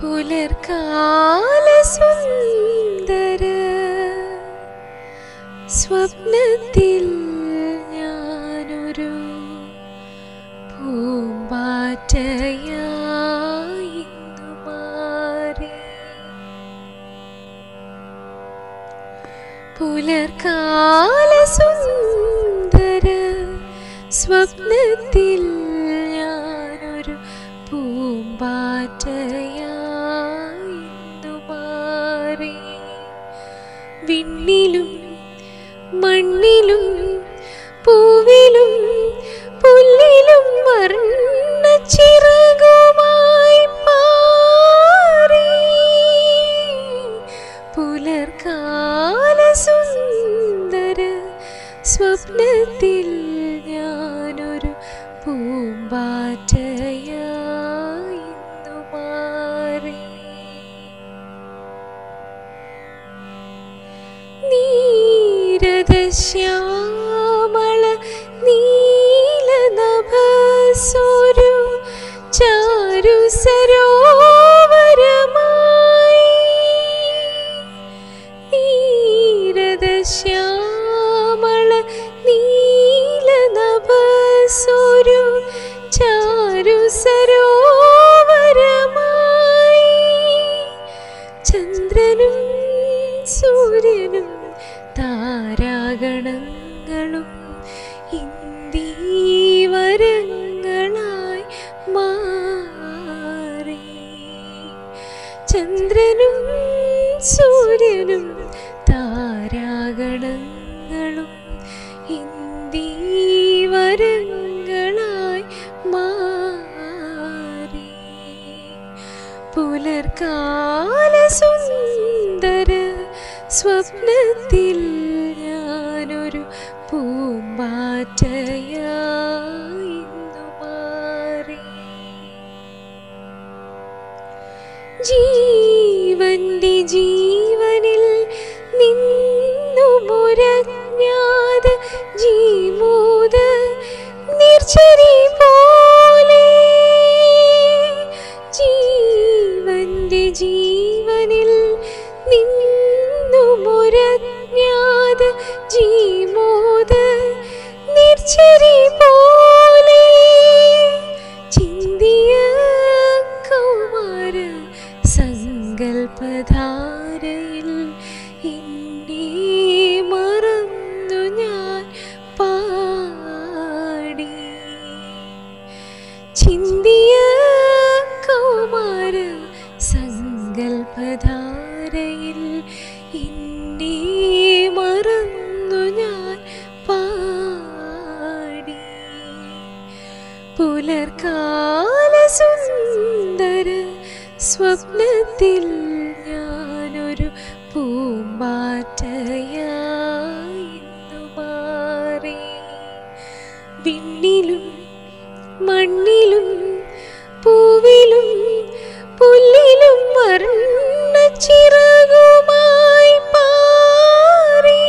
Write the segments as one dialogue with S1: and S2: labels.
S1: പുലർക്കാല സുന്ദര സ്വപ്നത്തിൽ ഞാനൊരു പൂമ്പാറ്റയായി ഇന്നു മാറി പുലർക്കാല സുന്ദര സ്വപ്നത്തിൽ ഞാനൊരു പൂമ്പാറ്റയായി ഇന്നു മാറി വിണ്ണിലും മണ്ണിലും പൂവിലും പുല്ലിലും വർണ്ണ ചിറകുമായി പാറി പുലർക്കാല സുന്ദര സ്വപ്നത്തിൽ ഞാനൊരു പൂമ്പാറ്റയായി ഇന്നു മാറി നീരദശ്യാമള നീലനഭസൊരു ചാരു സരോവരമായി നീരദശ്യാമള നീലനഭസൊരു ചാരു സരോവരമായി ചന്ദ്രനും സൂര്യനും താരാഗണങ്ങളും ഇന്ദീവരങ്ങളായി മാറി ചന്ദ്രനും സൂര്യനും താരാഗണങ്ങളും ഇന്ദീവരങ്ങളായി മാറി പുലർക്കാല സുന്ദര സ്വപ്നത്തിൽ ഞാനൊരു പൂമ്പാറ്റയായി ഇന്നു മാറി ജീവന്റെ ജീവനിൽ നിന്നു മുരഞ്ഞാത് ജീമൂത നിർച്ചരി പോലെ ജീവന്റെ ജീവനിൽ നിന്നു മുരഞ്ഞാത് ജീമോദ നിർച്ചരി പോലെ ചിന്തിയ കൗമാര സങ്കൽപ്പധാരയിൽ എന്നെ മറന്നു ഞാൻ പാടി ചിന്തിയ കൗമാര സങ്കൽപ്പധാരയിൽ എന്നെ മറന്നു ഞാൻ പാടി പുലർക്കാല സുന്ദര സ്വപ്നത്തിൽ ഞാനൊരു പൂമ്പാറ്റയായി ഇന്നു മാറി വിണ്ണിലും മണ്ണിലും പൂവിലും പുല്ലിലും വർണ്ണ ചിറകുമായി പാറി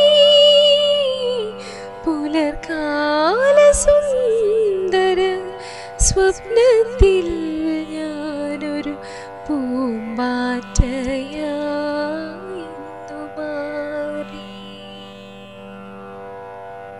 S1: പുലർക്കാല സുന്ദര സ്വപ്നത്തിൽ ഞാനൊരു പൂമ്പാറ്റ